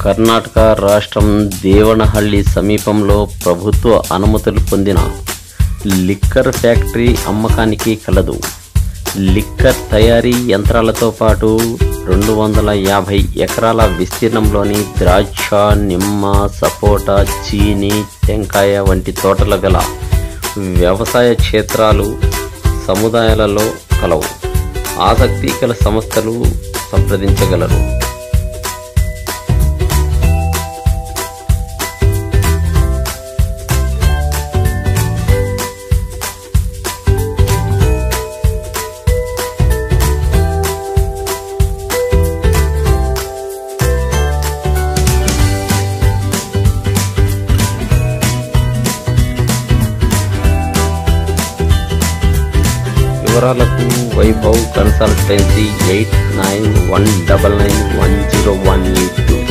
కర్ణాటక రాష్ట్రం దేవనహಳ್ಳಿ సమీపంలో ప్రభుత్వ అనుమతులు పొందిన లిక్కర్ ఫ్యాక్టరీ అమ్మకానికి కలదు లిక్కర్ తయారీ యంత్రాలతో పాటు రెండు వందల యాభై ఎకరాల విస్తీర్ణంలోని ద్రాక్ష నిమ్మ సపోటా చీని టెంకాయ వంటి తోటల గల వ్యవసాయ క్షేత్రాలు సముదాయాలలో కలవు ఆసక్తి గల సంస్థలు సంప్రదించగలరు వివరాలకు Vaibhav consultancy eight nine one double nine one zero one eight two